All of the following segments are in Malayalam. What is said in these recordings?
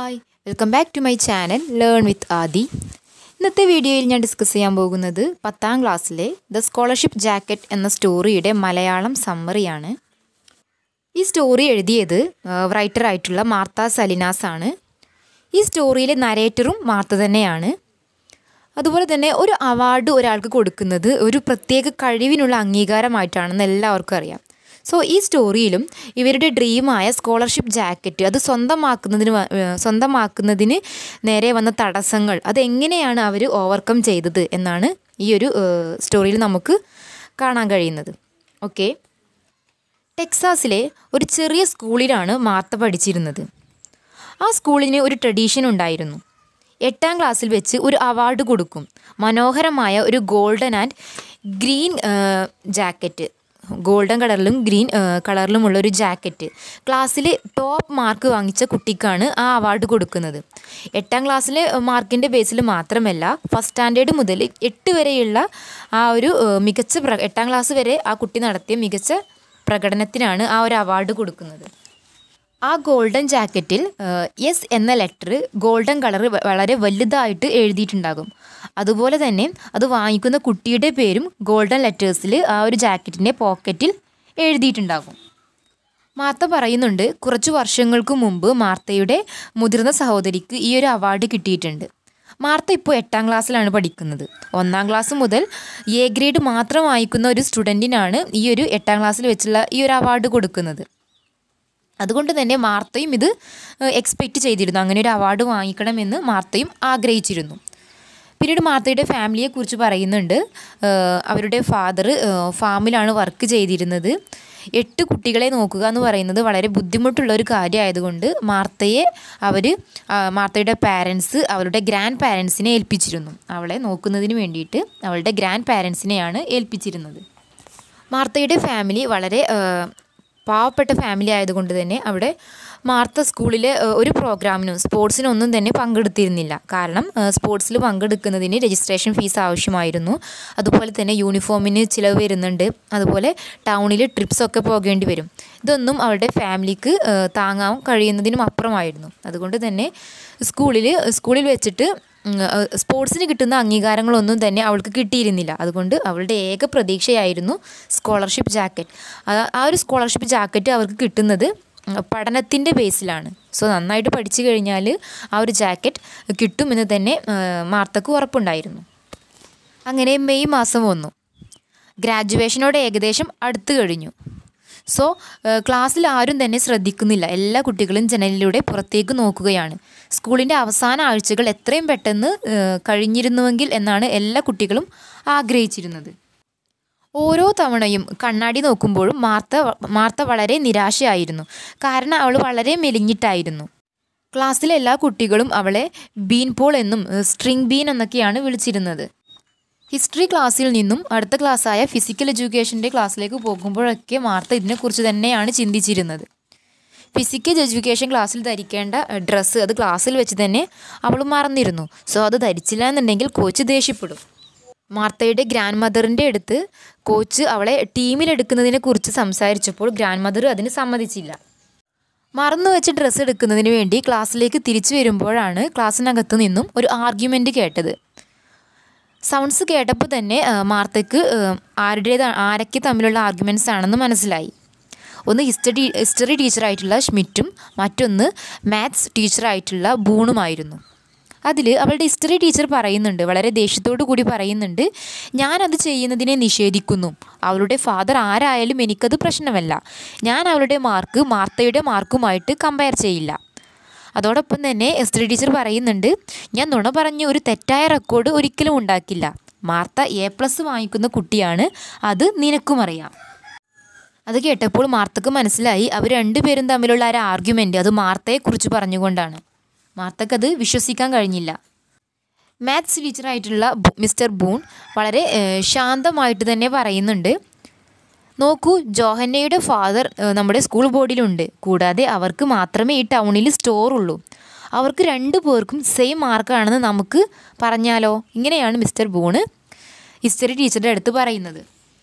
hi welcome back to my channel learn with Adi ഇന്നത്തെ വീഡിയോയിൽ ഞാൻ ഡിസ്കസ് ചെയ്യാൻ പോകുന്നത് പത്താം ക്ലാസ്സിലെ ദ സ്കോളർഷിപ്പ് ജാക്കറ്റ് എന്ന സ്റ്റോറിയുടെ മലയാളം സമ്മറിയാണ് ഈ സ്റ്റോറി എഴുതിയത് റൈറ്ററായിട്ടുള്ള മാർത്ത സലിനാസ് ആണ് ഈ സ്റ്റോറിയിലെ നരേറ്ററും മാർത്ത തന്നെയാണ് അതുപോലെ തന്നെ ഒരു അവാർഡ് ഒരാൾക്ക് കൊടുക്കുന്നത് ഒരു പ്രത്യേക കഴിവിനുള്ള അംഗീകാരമായിട്ടാണെന്ന് എല്ലാവർക്കും അറിയാം സോ ഈ സ്റ്റോറിയിലും ഇവരുടെ ഡ്രീമായ സ്കോളർഷിപ്പ് ജാക്കറ്റ് അത് സ്വന്തമാക്കുന്നതിന് വ- ഏഹ് സ്വന്തമാക്കുന്നതിന് നേരെ വന്ന തടസ്സങ്ങൾ അതെങ്ങനെയാണ് അവർ ഓവർകം ചെയ്തത് എന്നാണ് ഈ ഒരു ഏഹ് സ്റ്റോറിയിൽ നമുക്ക് കാണാൻ കഴിയുന്നത് ഓക്കെ ടെക്സാസിലെ ഒരു ചെറിയ സ്കൂളിലാണ് മാർത്ത പഠിച്ചിരുന്നത് ആ സ്കൂളിന് ഒരു ട്രഡീഷൻ ഉണ്ടായിരുന്നു എട്ടാം ക്ലാസ്സിൽ വെച്ച് ഒരു അവാർഡ് കൊടുക്കും മനോഹരമായ ഒരു golden and green jacket golden കളറിലും ഗ്രീൻ കളറിലുമുള്ള ഒരു ജാക്കറ്റ് ക്ലാസ്സിൽ ടോപ്പ് മാർക്ക് വാങ്ങിച്ച കുട്ടിക്കാണ് ആ അവാർഡ് കൊടുക്കുന്നത് എട്ടാം ക്ലാസ്സിലെ മാർക്കിൻ്റെ ബേസിൽ മാത്രമല്ല ഫസ്റ്റ് സ്റ്റാൻഡേർഡ് മുതൽ എട്ട് വരെയുള്ള ആ ഒരു ഏഹ്, മികച്ച പ്ര എട്ടാം ക്ലാസ് വരെ ആ കുട്ടി നടത്തിയ മികച്ച പ്രകടനത്തിനാണ് ആ ഒരു അവാർഡ് കൊടുക്കുന്നത് ആ ഗോൾഡൻ ജാക്കറ്റിൽ എസ് എന്ന ലെറ്റർ ഗോൾഡൻ കളർ വളരെ വലുതായിട്ട് എഴുതിയിട്ടുണ്ടാകും അതുപോലെ തന്നെ അത് വാങ്ങിക്കുന്ന കുട്ടിയുടെ പേരും ഗോൾഡൻ ലെറ്റേഴ്സിൽ ആ ഒരു ജാക്കറ്റിൻ്റെ പോക്കറ്റിൽ എഴുതിയിട്ടുണ്ടാകും മാർത്ത പറയുന്നുണ്ട് കുറച്ച് വർഷങ്ങൾക്ക് മുമ്പ് മാർത്തയുടെ മുതിർന്ന സഹോദരിക്ക് ഈ ഒരു അവാർഡ് കിട്ടിയിട്ടുണ്ട് മാർത്ത ഇപ്പോൾ എട്ടാം ക്ലാസ്സിലാണ് പഠിക്കുന്നത് ഒന്നാം ക്ലാസ് മുതൽ എ ഗ്രേഡ് മാത്രം വായിക്കുന്ന ഒരു സ്റ്റുഡൻറ്റിനാണ് ഈ ഒരു എട്ടാം ക്ലാസ്സിൽ വെച്ചുള്ള ഈ ഒരു അവാർഡ് കൊടുക്കുന്നത് അതുകൊണ്ട് തന്നെ മാർത്തയും ഇത് എക്സ്പെക്റ്റ് ചെയ്തിരുന്നു അങ്ങനെ ഒരു അവാർഡ് വാങ്ങിക്കണമെന്ന് മാർത്തയും ആഗ്രഹിച്ചിരുന്നു പിന്നീട് മാർത്തയുടെ ഫാമിലിയെക്കുറിച്ച് പറയുന്നുണ്ട് ഏഹ് അവരുടെ ഫാദർ ഫാമിലാണ് വർക്ക് ചെയ്തിരുന്നത് എട്ട് കുട്ടികളെ നോക്കുക എന്ന് പറയുന്നത് വളരെ ബുദ്ധിമുട്ടുള്ള ഒരു കാര്യമായതുകൊണ്ട് മാർത്തയെ അവർ മാർത്തയുടെ പാരൻസ് അവരുടെ ഗ്രാൻഡ് പാരൻസിനെ ഏൽപ്പിച്ചിരുന്നു അവളെ നോക്കുന്നതിന് വേണ്ടിയിട്ട് അവളുടെ ഗ്രാൻഡ് പാരൻസിനെയാണ് ഏൽപ്പിച്ചിരുന്നത് മാർത്തയുടെ ഫാമിലി വളരെ ആ, പാവപ്പെട്ട ഫാമിലി ആയതുകൊണ്ട് തന്നെ അവിടെ മാർത്ത സ്കൂളിലെ ആ, ഒരു പ്രോഗ്രാമിനും സ്പോർട്സിനൊന്നും തന്നെ പങ്കെടുത്തിരുന്നില്ല കാരണം സ്പോർട്സിൽ പങ്കെടുക്കുന്നതിന് രജിസ്ട്രേഷൻ ഫീസ് ആവശ്യമായിരുന്നു അതുപോലെ തന്നെ യൂണിഫോമിന് ചിലവ് വരുന്നുണ്ട് അതുപോലെ ടൗണിൽ ട്രിപ്സൊക്കെ പോകേണ്ടി വരും ഇതൊന്നും അവരുടെ ഫാമിലിക്ക് ആ, താങ്ങാൻ കഴിയുന്നതിനും അപ്പുറമായിരുന്നു അതുകൊണ്ട് തന്നെ സ്കൂളിൽ സ്കൂളിൽ വെച്ചിട്ട് ഉം, അഹ് സ്പോർട്സിന് കിട്ടുന്ന അംഗീകാരങ്ങളൊന്നും തന്നെ അവൾക്ക് കിട്ടിയിരുന്നില്ല അതുകൊണ്ട് അവളുടെ ഏക പ്രതീക്ഷയായിരുന്നു സ്കോളർഷിപ്പ് ജാക്കറ്റ് ആ- ആ ഒരു സ്കോളർഷിപ്പ് ജാക്കറ്റ് അവർക്ക് കിട്ടുന്നത് പഠനത്തിൻ്റെ ബേസിലാണ് സോ നന്നായിട്ട് പഠിച്ചു കഴിഞ്ഞാൽ ആ ഒരു ജാക്കറ്റ് കിട്ടുമെന്ന് തന്നെ ആഹ് മാർത്തക്ക് ഉറപ്പുണ്ടായിരുന്നു അങ്ങനെ മെയ് മാസം വന്നു ഗ്രാജുവേഷനോട് ഏകദേശം അടുത്ത് കഴിഞ്ഞു സോ ഏഹ് ക്ലാസ്സിൽ ആരും തന്നെ ശ്രദ്ധിക്കുന്നില്ല എല്ലാ കുട്ടികളും ജനലിലൂടെ പുറത്തേക്ക് നോക്കുകയാണ് സ്കൂളിൻ്റെ അവസാന ആഴ്ചകൾ എത്രയും പെട്ടെന്ന് ഏഹ് കഴിഞ്ഞിരുന്നുവെങ്കിൽ എന്നാണ് എല്ലാ കുട്ടികളും ആഗ്രഹിച്ചിരുന്നത് ഓരോ തവണയും കണ്ണാടി നോക്കുമ്പോഴും മാർത്ത മാർത്ത വളരെ നിരാശയായിരുന്നു കാരണം അവൾ വളരെ മെലിഞ്ഞിട്ടായിരുന്നു ക്ലാസ്സിലെ എല്ലാ കുട്ടികളും അവളെ ബീൻ പോൾ എന്നും ഏഹ് സ്ട്രിങ് ബീൻ എന്നൊക്കെയാണ് വിളിച്ചിരുന്നത് ഹിസ്റ്ററി ക്ലാസ്സിൽ നിന്നും അടുത്ത ക്ലാസ്സായ ഫിസിക്കൽ എഡ്യൂക്കേഷൻ്റെ ക്ലാസ്സിലേക്ക് പോകുമ്പോഴൊക്കെ മാർത്ത ഇതിനെക്കുറിച്ച് തന്നെയാണ് ചിന്തിച്ചിരുന്നത് ഫിസിക്കൽ എഡ്യൂക്കേഷൻ ക്ലാസ്സിൽ ധരിക്കേണ്ട ഡ്രസ്സ് അത് ക്ലാസ്സിൽ വെച്ച് തന്നെ അവൾ മറന്നിരുന്നു സോ അത് ധരിച്ചില്ല എന്നുണ്ടെങ്കിൽ കോച്ച് ദേഷ്യപ്പെടും മാർത്തയുടെ ഗ്രാൻഡ് മദറിൻ്റെ അടുത്ത് കോച്ച് അവളെ ടീമിലെടുക്കുന്നതിനെ കുറിച്ച് സംസാരിച്ചപ്പോൾ ഗ്രാൻഡ് മദർ അതിന് സമ്മതിച്ചില്ല മറന്നു വെച്ച് ഡ്രസ്സ് എടുക്കുന്നതിന് വേണ്ടി ക്ലാസ്സിലേക്ക് തിരിച്ചു വരുമ്പോഴാണ് ക്ലാസ്സിനകത്ത് നിന്നും ഒരു ആർഗ്യുമെൻ്റ് കേട്ടത് സൗണ്ട്സ് കേട്ടപ്പോൾ തന്നെ ആ, മാർത്തയ്ക്ക് ആരുടേതാണ് ആരൊക്കെ തമ്മിലുള്ള ആർഗ്യുമെൻറ്റ്സ് ആണെന്ന് മനസ്സിലായി ഒന്ന് ഹിസ്റ്ററി ഹിസ്റ്ററി ടീച്ചറായിട്ടുള്ള ഷ്മിറ്റും മറ്റൊന്ന് മാത്സ് ടീച്ചറായിട്ടുള്ള ബൂണുമായിരുന്നു അതിൽ അവളുടെ ഹിസ്റ്ററി ടീച്ചർ പറയുന്നുണ്ട് വളരെ ദേഷ്യത്തോടു കൂടി പറയുന്നുണ്ട് ഞാനത് ചെയ്യുന്നതിനെ നിഷേധിക്കുന്നു അവളുടെ ഫാദർ ആരായാലും എനിക്കത് പ്രശ്നമല്ല ഞാൻ അവളുടെ മാർക്ക് മാർത്തയുടെ മാർക്കുമായിട്ട് കമ്പയർ ചെയ്യില്ല അതോടൊപ്പം തന്നെ എസ് ടീച്ചർ പറയുന്നുണ്ട് ഞാൻ നുണ പറഞ്ഞ് ഒരു തെറ്റായ റെക്കോർഡ് ഒരിക്കലും ഉണ്ടാക്കില്ല മാർത്ത എ പ്ലസ് വാങ്ങിക്കുന്ന കുട്ടിയാണ് അത് നിനക്കും അറിയാം അത് കേട്ടപ്പോൾ മാർത്തക്ക് മനസ്സിലായി അവർ രണ്ടുപേരും തമ്മിലുള്ള ഒരു ആർഗ്യുമെൻ്റ് അത് മാർത്തയെക്കുറിച്ച് പറഞ്ഞുകൊണ്ടാണ് മാർത്തക്കത് വിശ്വസിക്കാൻ കഴിഞ്ഞില്ല മാത്സ് ടീച്ചറായിട്ടുള്ള ബു- മിസ്റ്റർ ബൂൺ വളരെ ഏഹ്, ശാന്തമായിട്ട് തന്നെ പറയുന്നുണ്ട് നോക്കൂ ജോഹന്നയുടെ ഫാദർ ഏഹ്, നമ്മുടെ സ്കൂൾ ബോർഡിലുണ്ട് കൂടാതെ അവർക്ക് മാത്രമേ ഈ ടൗണിൽ സ്റ്റോർ ഉള്ളൂ അവർക്ക് രണ്ടു പേർക്കും സെയിം മാർക്കാണെന്ന് നമുക്ക് പറഞ്ഞാലോ ഇങ്ങനെയാണ് മിസ്റ്റർ ബൂണ് ഹിസ്റ്ററി ടീച്ചറുടെ അടുത്ത് പറയുന്നത്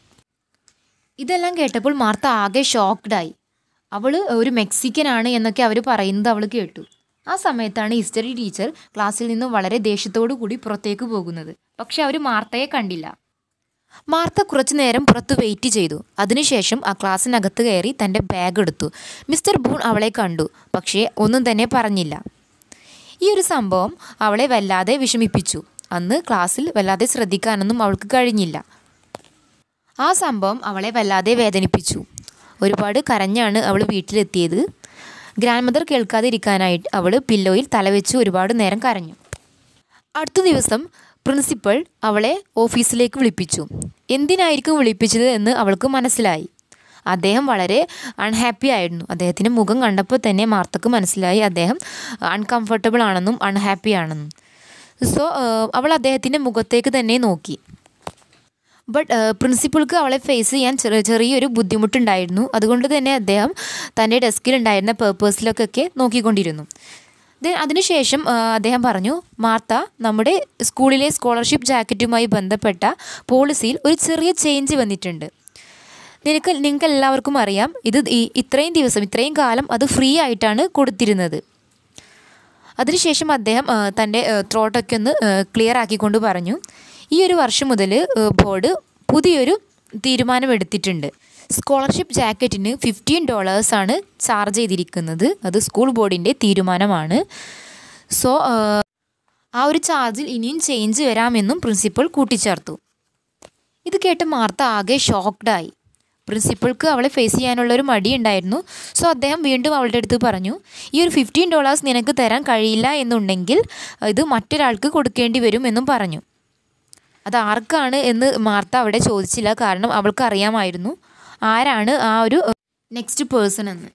ഇതെല്ലാം കേട്ടപ്പോൾ മാർത്ത ആകെ ഷോക്ക്ഡായി അവൾ ഒരു മെക്സിക്കൻ ആണ് എന്നൊക്കെ അവർ പറയുന്നത് അവൾ കേട്ടു ആ സമയത്താണ് ഹിസ്റ്ററി ടീച്ചർ ക്ലാസ്സിൽ നിന്നും വളരെ ദേഷ്യത്തോടു കൂടി പുറത്തേക്ക് പോകുന്നത് പക്ഷെ അവർ മാർത്തയെ കണ്ടില്ല മാർത്ത കുറച്ചു നേരം പുറത്ത് വെയിറ്റ് ചെയ്തു അതിനുശേഷം ആ ക്ലാസ്സിനകത്ത് കയറി തൻ്റെ ബാഗ് എടുത്തു മിസ്റ്റർ ബൂൺ അവളെ കണ്ടു പക്ഷേ ഒന്നും തന്നെ പറഞ്ഞില്ല ഈ ഒരു സംഭവം അവളെ വല്ലാതെ വിഷമിപ്പിച്ചു അന്ന് ക്ലാസ്സിൽ വല്ലാതെ ശ്രദ്ധിക്കാനൊന്നും അവൾക്ക് കഴിഞ്ഞില്ല ആ സംഭവം അവളെ വല്ലാതെ വേദനിപ്പിച്ചു ഒരുപാട് കരഞ്ഞാണ് അവൾ വീട്ടിലെത്തിയത് ഗ്രാൻഡ് മദർ കേൾക്കാതിരിക്കാനായിട്ട് അവൾ പില്ലോയിൽ തലവെച്ച് ഒരുപാട് നേരം കരഞ്ഞു അടുത്ത ദിവസം പ്രിൻസിപ്പൾ അവളെ ഓഫീസിലേക്ക് വിളിപ്പിച്ചു എന്തിനായിരിക്കും വിളിപ്പിച്ചത് എന്ന് അവൾക്ക് മനസ്സിലായി അദ്ദേഹം വളരെ അൺഹാപ്പി ആയിരുന്നു അദ്ദേഹത്തിൻ്റെ മുഖം കണ്ടപ്പോൾ തന്നെ മാർത്തക്ക് മനസ്സിലായി അദ്ദേഹം അൺകംഫർട്ടബിൾ ആണെന്നും അൺഹാപ്പി ആണെന്നും സോ അവൾ അദ്ദേഹത്തിൻ്റെ മുഖത്തേക്ക് തന്നെ നോക്കി ബട്ട് പ്രിൻസിപ്പൾക്ക് അവളെ ഫേസ് ചെയ്യാൻ ചെറിയ ചെറിയൊരു ബുദ്ധിമുട്ടുണ്ടായിരുന്നു അതുകൊണ്ട് തന്നെ അദ്ദേഹം തൻ്റെ ഡെസ്കിലുണ്ടായിരുന്ന പേപ്പേഴ്സിലൊക്കെ നോക്കിക്കൊണ്ടിരുന്നു ദെൻ അതിനുശേഷം ആ, അദ്ദേഹം പറഞ്ഞു മാർത്ത നമ്മുടെ സ്കൂളിലെ സ്കോളർഷിപ്പ് ജാക്കറ്റുമായി ബന്ധപ്പെട്ട പോളിസിയിൽ ഒരു ചെറിയ ചേഞ്ച് വന്നിട്ടുണ്ട് നിനക്ക് നിങ്ങൾക്ക് എല്ലാവർക്കും അറിയാം ഇത് ഈ- ഇത്രയും ദിവസം ഇത്രയും കാലം അത് ഫ്രീ ആയിട്ടാണ് കൊടുത്തിരുന്നത് അതിനുശേഷം അദ്ദേഹം ആ, തൻ്റെ ത്രോട്ടൊക്കെ ഒന്ന് ക്ലിയർ ആക്കിക്കൊണ്ട് പറഞ്ഞു ഈ ഒരു വർഷം മുതൽ ബോർഡ് പുതിയൊരു തീരുമാനമെടുത്തിട്ടുണ്ട് സ്കോളർഷിപ്പ് ജാക്കറ്റിന് ഫിഫ്റ്റീൻ ഡോളേഴ്സാണ് ചാർജ് ചെയ്തിരിക്കുന്നത് അത് സ്കൂൾ ബോർഡിൻ്റെ തീരുമാനമാണ് സോ ആ ഒരു ചാർജിൽ ഇനിയും ചേഞ്ച് വരാമെന്നും പ്രിൻസിപ്പൽ കൂട്ടിച്ചേർത്തു ഇത് കേട്ട് മാർത്ത ആകെ ഷോക്ക്ഡായി പ്രിൻസിപ്പൾക്ക് അവളെ ഫേസ് ചെയ്യാനുള്ള ഒരു മടിയുണ്ടായിരുന്നു സോ അദ്ദേഹം വീണ്ടും അവളുടെ അടുത്ത് പറഞ്ഞു ഈ ഒരു ഫിഫ്റ്റീൻ ഡോളേഴ്സ് നിനക്ക് തരാൻ കഴിയില്ല എന്നുണ്ടെങ്കിൽ ഇത് മറ്റൊരാൾക്ക് കൊടുക്കേണ്ടി വരും എന്നും പറഞ്ഞു അത് ആർക്കാണ് എന്ന് മാർത്ത അവിടെ ചോദിച്ചില്ല കാരണം അവൾക്ക് അറിയാമായിരുന്നു ആരാണ് ആ ഒരു നെക്സ്റ്റ് പേഴ്സൺ എന്ന്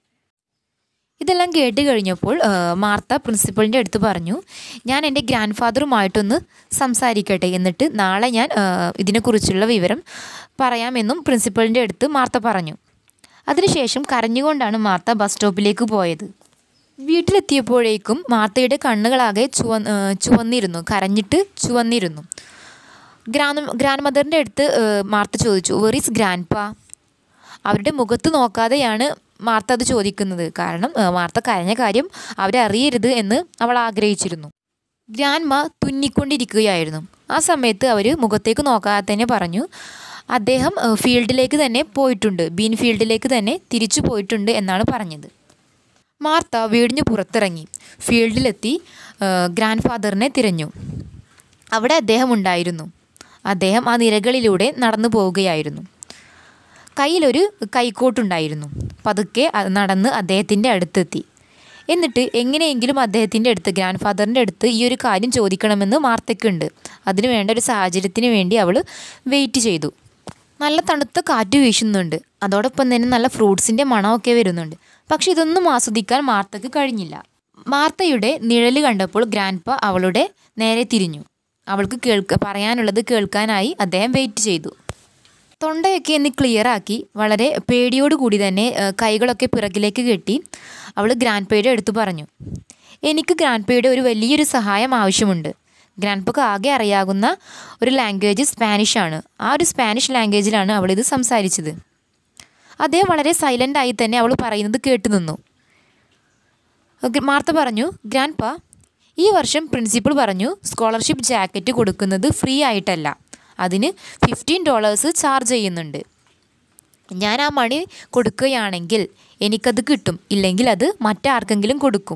ഇതെല്ലാം കേട്ട് കഴിഞ്ഞപ്പോൾ ആ, മാർത്ത പ്രിൻസിപ്പളിൻ്റെ അടുത്ത് പറഞ്ഞു ഞാൻ എൻ്റെ ഗ്രാൻഡ് ഫാദറുമായിട്ടൊന്ന് സംസാരിക്കട്ടെ എന്നിട്ട് നാളെ ഞാൻ ആ, ഇതിനെക്കുറിച്ചുള്ള വിവരം പറയാമെന്നും പ്രിൻസിപ്പളിൻ്റെ അടുത്ത് മാർത്ത പറഞ്ഞു അതിനുശേഷം കരഞ്ഞുകൊണ്ടാണ് മാർത്ത ബസ് സ്റ്റോപ്പിലേക്ക് പോയത് വീട്ടിലെത്തിയപ്പോഴേക്കും മാർത്തയുടെ കണ്ണുകളാകെ ചുവ ആ, ചുവന്നിരുന്നു കരഞ്ഞിട്ട് ചുവന്നിരുന്നു ഗ്രാൻഡ് ഗ്രാൻഡ് മദറിൻ്റെ അടുത്ത് ആ, മാർത്ത ചോദിച്ചു വെർ ഈസ് ഗ്രാൻഡ് പാ അവരുടെ മുഖത്ത് നോക്കാതെയാണ് മാർത്ത അത് ചോദിക്കുന്നത് കാരണം ആ, മാർത്ത കരഞ്ഞ കാര്യം അവരറിയരുത് എന്ന് അവൾ ആഗ്രഹിച്ചിരുന്നു ഗ്രാൻഡ്മ തുന്നിക്കൊണ്ടിരിക്കുകയായിരുന്നു ആ സമയത്ത് അവർ മുഖത്തേക്ക് നോക്കാതെ തന്നെ പറഞ്ഞു അദ്ദേഹം ആ, ഫീൽഡിലേക്ക് തന്നെ പോയിട്ടുണ്ട് ബീൻ ഫീൽഡിലേക്ക് തന്നെ തിരിച്ചു പോയിട്ടുണ്ട് എന്നാണ് പറഞ്ഞത് മാർത്ത വീടിന് പുറത്തിറങ്ങി ഫീൽഡിലെത്തി ഗ്രാൻഡ് ഫാദറിനെ തിരഞ്ഞു അവിടെ അദ്ദേഹം ഉണ്ടായിരുന്നു അദ്ദേഹം ആ നിരകളിലൂടെ നടന്നു പോവുകയായിരുന്നു കയ്യിലൊരു കൈക്കോട്ടുണ്ടായിരുന്നു പതുക്കെ അത് നടന്ന് അദ്ദേഹത്തിൻ്റെ അടുത്തെത്തി എന്നിട്ട് എങ്ങനെയെങ്കിലും അദ്ദേഹത്തിൻ്റെ അടുത്ത് ഗ്രാൻഡ് ഫാദറിൻ്റെ അടുത്ത് ഈ ഒരു കാര്യം ചോദിക്കണമെന്ന് മാർത്തയ്ക്കുണ്ട് അതിനു വേണ്ട ഒരു സാഹചര്യത്തിന് വേണ്ടി അവൾ വെയിറ്റ് ചെയ്തു നല്ല തണുത്ത കാറ്റ് വീശുന്നുണ്ട് അതോടൊപ്പം തന്നെ നല്ല ഫ്രൂട്ട്സിൻ്റെ മണമൊക്കെ വരുന്നുണ്ട് പക്ഷെ ഇതൊന്നും ആസ്വദിക്കാൻ മാർത്തക്ക് കഴിഞ്ഞില്ല മാർത്തയുടെ നിഴല് കണ്ടപ്പോൾ ഗ്രാൻഡ്പ അവളുടെ നേരെ തിരിഞ്ഞു അവൾക്ക് കേൾക്ക പറയാനുള്ളത് കേൾക്കാനായി അദ്ദേഹം വെയിറ്റ് ചെയ്തു തൊണ്ടയൊക്കെ ഒന്ന് ക്ലിയർ ആക്കി വളരെ പേടിയോടുകൂടി തന്നെ ആ, കൈകളൊക്കെ പിറകിലേക്ക് കെട്ടി അവൾ ഗ്രാൻഡ്പയുടെ അടുത്ത് പറഞ്ഞു എനിക്ക് ഗ്രാൻഡ്പയുടെ ഒരു വലിയൊരു സഹായം ആവശ്യമുണ്ട് ഗ്രാൻഡ്പക്ക് ആകെ അറിയാവുന്ന ഒരു ലാംഗ്വേജ് സ്പാനിഷാണ് ആ ഒരു സ്പാനിഷ് ലാംഗ്വേജിലാണ് അവളിത് സംസാരിച്ചത് അദ്ദേഹം വളരെ സൈലൻ്റ് ആയി തന്നെ അവൾ പറയുന്നത് കേട്ടു നിന്നു ഗ് മാർത്ത പറഞ്ഞു ഗ്രാൻഡ് പാ ഈ വർഷം പ്രിൻസിപ്പൾ പറഞ്ഞു സ്കോളർഷിപ്പ് ജാക്കറ്റ് കൊടുക്കുന്നത് ഫ്രീ ആയിട്ടല്ല അതിന് ഫിഫ്റ്റീൻ ഡോളേഴ്സ് ചാർജ് ചെയ്യുന്നുണ്ട് ഞാൻ ആ മണി കൊടുക്കുകയാണെങ്കിൽ എനിക്കത് കിട്ടും ഇല്ലെങ്കിൽ അത് മറ്റാർക്കെങ്കിലും കൊടുക്കും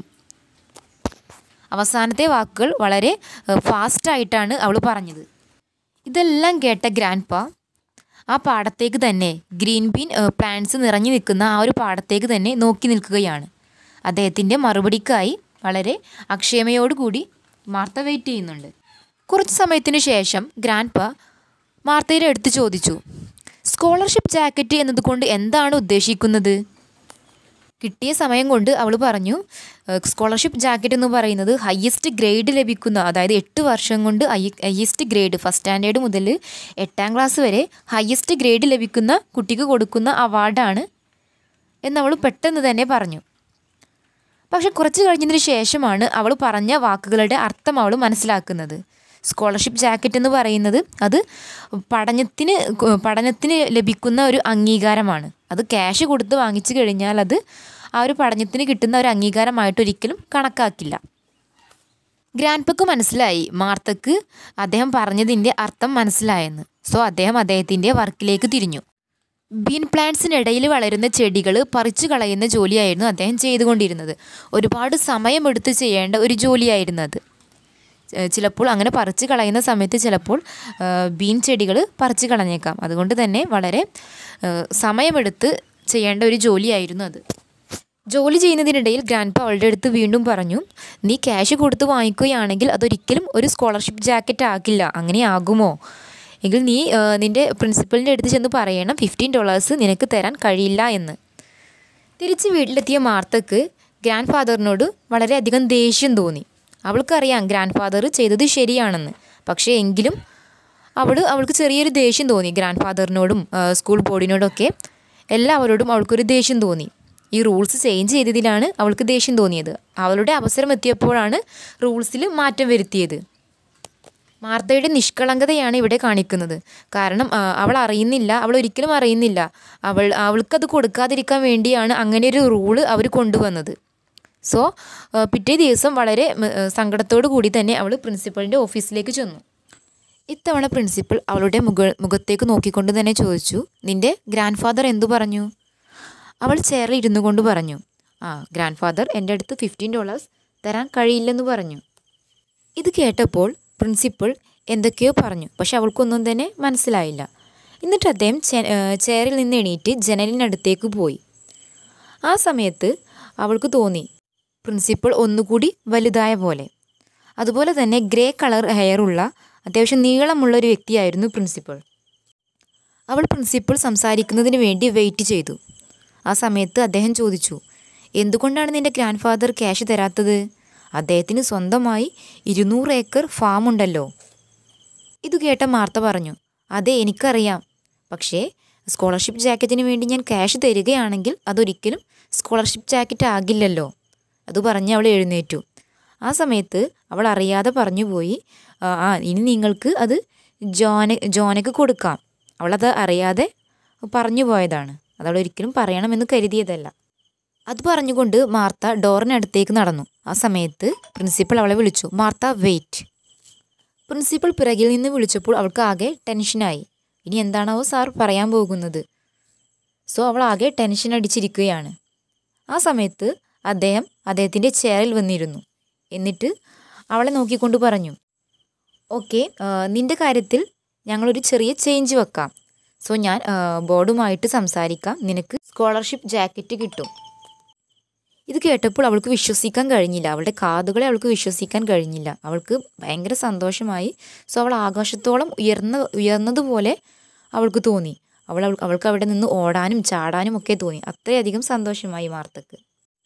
അവസാനത്തെ വാക്കുകൾ വളരെ ഫാസ്റ്റായിട്ടാണ് അവൾ പറഞ്ഞത് ഇതെല്ലാം കേട്ട ഗ്രാൻഡ് പാ ആ പാടത്തേക്ക് തന്നെ ഗ്രീൻ ബീൻ പ്ലാന്റ്സ് നിറഞ്ഞു നിൽക്കുന്ന ആ ഒരു പാടത്തേക്ക് തന്നെ നോക്കി നിൽക്കുകയാണ് അദ്ദേഹത്തിൻ്റെ മറുപടിക്കായി വളരെ അക്ഷമയോടുകൂടി മാർത്ത വെയിറ്റ് ചെയ്യുന്നുണ്ട് കുറച്ച് സമയത്തിന് ശേഷം ഗ്രാൻഡ് പ മാർത്തയുടെ അടുത്ത് ചോദിച്ചു സ്കോളർഷിപ്പ് ജാക്കറ്റ് എന്നതുകൊണ്ട് എന്താണ് ഉദ്ദേശിക്കുന്നത് കിട്ടിയ സമയം കൊണ്ട് അവൾ പറഞ്ഞു സ്കോളർഷിപ്പ് ജാക്കറ്റ് എന്ന് പറയുന്നത് ഹയസ്റ്റ് ഗ്രേഡ് ലഭിക്കുന്ന അതായത് എട്ട് വർഷം കൊണ്ട് ഹയസ്റ്റ് ഗ്രേഡ് ഫസ്റ്റ് സ്റ്റാൻഡേർഡ് മുതൽ എട്ടാം ക്ലാസ് വരെ ഹയസ്റ്റ് ഗ്രേഡ് ലഭിക്കുന്ന കുട്ടിക്ക് കൊടുക്കുന്ന അവാർഡാണ് എന്നവൾ പെട്ടെന്ന് തന്നെ പറഞ്ഞു പക്ഷെ കുറച്ച് കഴിഞ്ഞതിന് ശേഷമാണ് അവൾ പറഞ്ഞ വാക്കുകളുടെ അർത്ഥം അവൾ മനസ്സിലാക്കുന്നത് സ്കോളർഷിപ്പ് ജാക്കറ്റ് എന്ന് പറയുന്നത് അത് പഠനത്തിന് പഠനത്തിന് ലഭിക്കുന്ന ഒരു അംഗീകാരമാണ് അത് ക്യാഷ് കൊടുത്ത് വാങ്ങിച്ചു കഴിഞ്ഞാൽ അത് ആ ഒരു പഠനത്തിന് കിട്ടുന്ന ഒരു അംഗീകാരമായിട്ട് ഒരിക്കലും കണക്കാക്കില്ല ഗ്രാൻഡ്പക്ക് മനസ്സിലായി മാർത്തക്ക് അദ്ദേഹം പറഞ്ഞതിൻ്റെ അർത്ഥം മനസ്സിലായെന്ന് സോ അദ്ദേഹം അദ്ദേഹത്തിൻ്റെ വർക്കിലേക്ക് തിരിഞ്ഞു ബീൻ പ്ലാന്റ്സിനിടയിൽ വളരുന്ന ചെടികൾ പറിച്ചു കളയുന്ന ജോലിയായിരുന്നു അദ്ദേഹം ചെയ്തുകൊണ്ടിരുന്നത് ഒരുപാട് സമയമെടുത്ത് ചെയ്യേണ്ട ഒരു ജോലിയായിരുന്നു അത് ച- ചിലപ്പോൾ അങ്ങനെ പറിച്ചു കളയുന്ന സമയത്ത് ചിലപ്പോൾ ആ, ബീൻ ചെടികൾ പറിച്ചു കളഞ്ഞേക്കാം അതുകൊണ്ട് തന്നെ വളരെ ആ, സമയമെടുത്ത് ചെയ്യേണ്ട ഒരു ജോലിയായിരുന്നു അത് ജോലി ചെയ്യുന്നതിനിടയിൽ ഗ്രാൻഡ് അവളുടെ അടുത്ത് വീണ്ടും പറഞ്ഞു നീ ക്യാഷ് കൊടുത്ത് വാങ്ങിക്കുകയാണെങ്കിൽ അതൊരിക്കലും ഒരു സ്കോളർഷിപ്പ് ജാക്കറ്റ് ആക്കില്ല അങ്ങനെ ആകുമോ എങ്കിൽ നീ ആ, നിൻ്റെ പ്രിൻസിപ്പലിൻ്റെ അടുത്ത് ചെന്ന് പറയണം ഫിഫ്റ്റീൻ ഡോളേഴ്സ് നിനക്ക് തരാൻ കഴിയില്ല എന്ന് തിരിച്ച് വീട്ടിലെത്തിയ മാർത്തക്ക് ഗ്രാൻഡ് ഫാദറിനോട് വളരെയധികം ദേഷ്യം തോന്നി അവൾക്കറിയാം ഗ്രാൻഡ് ഫാദർ ചെയ്തത് ശരിയാണെന്ന് പക്ഷേ എങ്കിലും അവൾ അവൾക്ക് ചെറിയൊരു ദേഷ്യം തോന്നി ഗ്രാൻഡ് ഫാദറിനോടും ആ, സ്കൂൾ ബോർഡിനോടൊക്കെ എല്ലാവരോടും അവൾക്കൊരു ദേഷ്യം തോന്നി ഈ റൂൾസ് ചേഞ്ച് ചെയ്തതിലാണ് അവൾക്ക് ദേഷ്യം തോന്നിയത് അവളുടെ അവസരം എത്തിയപ്പോഴാണ് റൂൾസിൽ മാറ്റം വരുത്തിയത് മാർത്തയുടെ നിഷ്കളങ്കതയാണ് ഇവിടെ കാണിക്കുന്നത് കാരണം ആ, അവൾ അറിയുന്നില്ല അവൾ ഒരിക്കലും അറിയുന്നില്ല അവൾ അവൾക്കത് കൊടുക്കാതിരിക്കാൻ വേണ്ടിയാണ് അങ്ങനെ ഒരു റൂള് അവർ കൊണ്ടുവന്നത് സോ ആ, പിറ്റേ ദിവസം വളരെ ഉം, ആ, സങ്കടത്തോടു കൂടി തന്നെ അവൾ പ്രിൻസിപ്പളിൻ്റെ ഓഫീസിലേക്ക് ചെന്നു ഇത്തവണ പ്രിൻസിപ്പൽ അവളുടെ മുഖ മുഖത്തേക്ക് നോക്കിക്കൊണ്ട് തന്നെ ചോദിച്ചു നിന്റെ ഗ്രാൻഡ് ഫാദർ എന്തു പറഞ്ഞു അവൾ ചെയറിൽ ഇരുന്നു കൊണ്ട് പറഞ്ഞു ആ ഗ്രാൻഡ് ഫാദർ എൻ്റെ അടുത്ത് ഫിഫ്റ്റീൻ ഡോളേഴ്സ് തരാൻ കഴിയില്ലെന്ന് പറഞ്ഞു ഇത് കേട്ടപ്പോൾ പ്രിൻസിപ്പൾ എന്തൊക്കെയോ പറഞ്ഞു പക്ഷെ അവൾക്കൊന്നും തന്നെ മനസ്സിലായില്ല എന്നിട്ട് അദ്ദേഹം ചെ- ഏ, ചെയറിൽ നിന്ന് എണീറ്റ് ജനലിനടുത്തേക്ക് പോയി ആ സമയത്ത് അവൾക്ക് തോന്നി പ്രിൻസിപ്പൾ ഒന്നുകൂടി വലുതായ പോലെ അതുപോലെ തന്നെ ഗ്രേ കളർ ഹെയറുള്ള അത്യാവശ്യം നീളമുള്ള ഒരു വ്യക്തിയായിരുന്നു പ്രിൻസിപ്പൾ അവൾ പ്രിൻസിപ്പൾ സംസാരിക്കുന്നതിന് വേണ്ടി വെയിറ്റ് ചെയ്തു ആ സമയത്ത് അദ്ദേഹം ചോദിച്ചു എന്തുകൊണ്ടാണ് നിന്റെ ഗ്രാൻഡ് ഫാദർ ക്യാഷ് തരാത്തത് അദ്ദേഹത്തിന് സ്വന്തമായി ഇരുന്നൂറ് ഏക്കർ ഫാം ഉണ്ടല്ലോ ഇത് കേട്ട മാർത്ത പറഞ്ഞു അതെ എനിക്കറിയാം പക്ഷേ സ്കോളർഷിപ്പ് ജാക്കറ്റിന് വേണ്ടി ഞാൻ ക്യാഷ് തരികയാണെങ്കിൽ അതൊരിക്കലും സ്കോളർഷിപ്പ് ജാക്കറ്റ് ആകില്ലല്ലോ അത് പറഞ്ഞ് അവൾ എഴുന്നേറ്റു ആ സമയത്ത് അവൾ അറിയാതെ പറഞ്ഞു പോയി "ആ, ആ ഇനി നിങ്ങൾക്ക് അത് ജോന ജോനക്ക് കൊടുക്കാം അവളത് അറിയാതെ പറഞ്ഞു പോയതാണ് അതവൾ ഒരിക്കലും പറയണമെന്ന് കരുതിയതല്ല അത് പറഞ്ഞുകൊണ്ട് മാർത്ത ഡോറിനടുത്തേക്ക് നടന്നു ആ സമയത്ത് പ്രിൻസിപ്പൾ അവളെ വിളിച്ചു മാർത്ത വെയിറ്റ് പ്രിൻസിപ്പൾ പിറകിൽ നിന്ന് വിളിച്ചപ്പോൾ അവൾക്ക് ആകെ ടെൻഷനായി ഇനി എന്താണാവോ സാർ പറയാൻ പോകുന്നത് സോ അവൾ ആകെ ടെൻഷൻ അടിച്ചിരിക്കുകയാണ് ആ സമയത്ത് അദ്ദേഹം അദ്ദേഹത്തിൻ്റെ ചെയറിൽ വന്നിരുന്നു എന്നിട്ട് അവളെ നോക്കിക്കൊണ്ട് പറഞ്ഞു ഓക്കെ നിൻ്റെ കാര്യത്തിൽ ഞങ്ങളൊരു ചെറിയ ചേഞ്ച് വെക്കാം സോ ഞാൻ ആ, ബോർഡുമായിട്ട് സംസാരിക്കാം നിനക്ക് സ്കോളർഷിപ്പ് ജാക്കറ്റ് കിട്ടും ഇത് കേട്ടപ്പോൾ അവൾക്ക് വിശ്വസിക്കാൻ കഴിഞ്ഞില്ല അവളുടെ കാതുകളെ അവൾക്ക് വിശ്വസിക്കാൻ കഴിഞ്ഞില്ല അവൾക്ക് ഭയങ്കര സന്തോഷമായി സോ അവൾ ആകാശത്തോളം ഉയർന്ന ഉയർന്നതുപോലെ അവൾക്ക് തോന്നി അവൾ അവൾ- അവൾക്ക് അവിടെ നിന്ന് ഓടാനും ചാടാനും ഒക്കെ തോന്നി അത്രയധികം സന്തോഷമായി മാർത്തക്ക്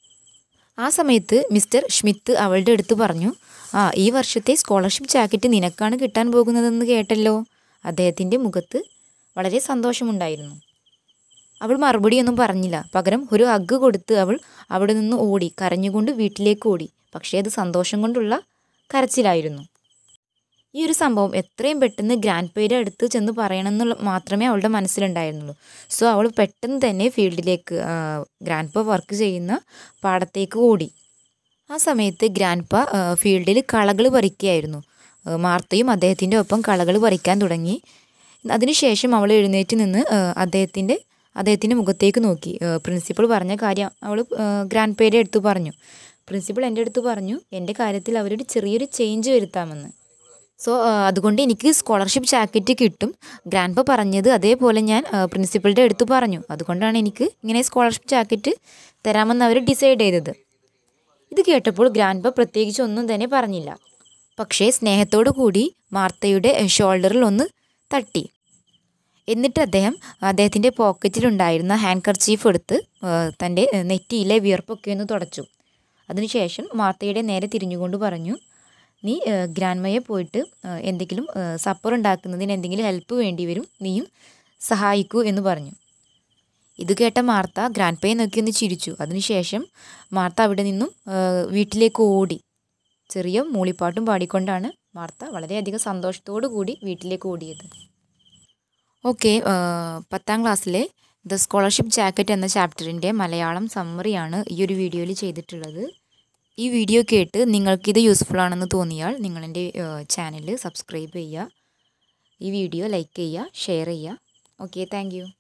ആ സമയത്ത് മിസ്റ്റർ ഷ്മിത്ത് അവളുടെ അടുത്ത് പറഞ്ഞു ആ ഈ വർഷത്തെ സ്കോളർഷിപ്പ് ജാക്കറ്റ് നിനക്കാണ് കിട്ടാൻ പോകുന്നതെന്ന് കേട്ടല്ലോ അദ്ദേഹത്തിൻ്റെ മുഖത്ത് വളരെ സന്തോഷമുണ്ടായിരുന്നു അവൾ മറുപടിയൊന്നും പറഞ്ഞില്ല പകരം ഒരു ഹഗ് കൊടുത്ത് അവൾ അവിടെ നിന്ന് ഓടി കരഞ്ഞുകൊണ്ട് വീട്ടിലേക്ക് ഓടി പക്ഷേ അത് സന്തോഷം കൊണ്ടുള്ള കരച്ചിലായിരുന്നു ഈ ഒരു സംഭവം എത്രയും പെട്ടെന്ന് ഗ്രാൻഡ് പേയുടെ അടുത്ത് ചെന്ന് പറയണമെന്നുള്ള മാത്രമേ അവളുടെ മനസ്സിലുണ്ടായിരുന്നുള്ളൂ സോ അവൾ പെട്ടെന്ന് തന്നെ ഫീൽഡിലേക്ക് ഗ്രാൻഡ് പ വർക്ക് ചെയ്യുന്ന പാടത്തേക്ക് ഓടി ആ സമയത്ത് ഗ്രാൻഡ് പ ഫീൽഡിൽ കളകൾ പറിക്കുകയായിരുന്നു ആ, മാർത്തയും അദ്ദേഹത്തിൻ്റെ ഒപ്പം കളകൾ പറിക്കാൻ തുടങ്ങി അതിനുശേഷം അവൾ എഴുന്നേറ്റ് നിന്ന് ആ, അദ്ദേഹത്തിൻ്റെ അദ്ദേഹത്തിൻ്റെ മുഖത്തേക്ക് നോക്കി പ്രിൻസിപ്പൾ പറഞ്ഞ കാര്യം അവൾ ഗ്രാൻഡ് പേരുടെ അടുത്ത് പറഞ്ഞു പ്രിൻസിപ്പൾ എൻ്റെ അടുത്ത് പറഞ്ഞു എൻ്റെ കാര്യത്തിൽ അവരൊരു ചെറിയൊരു ചേഞ്ച് വരുത്താമെന്ന് സോ അതുകൊണ്ട് എനിക്ക് സ്കോളർഷിപ്പ് ജാക്കറ്റ് കിട്ടും ഗ്രാൻഡ് പ പറഞ്ഞത് അതേപോലെ ഞാൻ പ്രിൻസിപ്പളുടെ അടുത്ത് പറഞ്ഞു അതുകൊണ്ടാണ് എനിക്ക് ഇങ്ങനെ സ്കോളർഷിപ്പ് ജാക്കറ്റ് തരാമെന്ന് അവർ ഡിസൈഡ് ചെയ്തത് ഇത് കേട്ടപ്പോൾ ഗ്രാൻഡ് പ പ്രത്യേകിച്ച് ഒന്നും തന്നെ പറഞ്ഞില്ല പക്ഷേ സ്നേഹത്തോടു കൂടി മാർത്തയുടെ ഷോൾഡറിൽ ഒന്ന് തട്ടി എന്നിട്ട് അദ്ദേഹം അദ്ദേഹത്തിൻ്റെ പോക്കറ്റിലുണ്ടായിരുന്ന ഹാൻഡ് കർച്ചീഫ് എടുത്ത് ആ, തൻ്റെ നെറ്റിയിലെ വിയർപ്പൊക്കെ ഒന്ന് തുടച്ചു അതിനുശേഷം മാർത്തയുടെ നേരെ തിരിഞ്ഞുകൊണ്ട് പറഞ്ഞു നീ ഗ്രാൻഡ്മയെ പോയിട്ട് ആ, എന്തെങ്കിലും സപ്പർ ഉണ്ടാക്കുന്നതിന് എന്തെങ്കിലും ഹെൽപ്പ് വേണ്ടി വരും നീയും സഹായിക്കൂ എന്ന് പറഞ്ഞു ഇത് കേട്ട മാർത്ത ഗ്രാൻഡ് പയെ നോക്കി ഒന്ന് ചിരിച്ചു അതിനുശേഷം മാർത്ത അവിടെ നിന്നും ആ, വീട്ടിലേക്ക് ഓടി ചെറിയ മൂളിപ്പാട്ടും പാടിക്കൊണ്ടാണ് മാർത്ത വളരെയധികം സന്തോഷത്തോടു കൂടി വീട്ടിലേക്ക് ഓടിയത് ഓക്കെ പത്താം ക്ലാസ്സിലെ ദ സ്കോളർഷിപ്പ് ജാക്കറ്റ് എന്ന ചാപ്റ്ററിൻ്റെ മലയാളം സമ്മറിയാണ് ഈ ഒരു വീഡിയോയിൽ ചെയ്തിട്ടുള്ളത് ഈ വീഡിയോ കേട്ട് നിങ്ങൾക്കിത് യൂസ്ഫുൾ ആണെന്ന് തോന്നിയാൽ നിങ്ങളെൻ്റെ ചാനൽ സബ്സ്ക്രൈബ് ചെയ്യുക ഈ വീഡിയോ ലൈക്ക് ചെയ്യുക ഷെയർ ചെയ്യുക ഓക്കെ താങ്ക്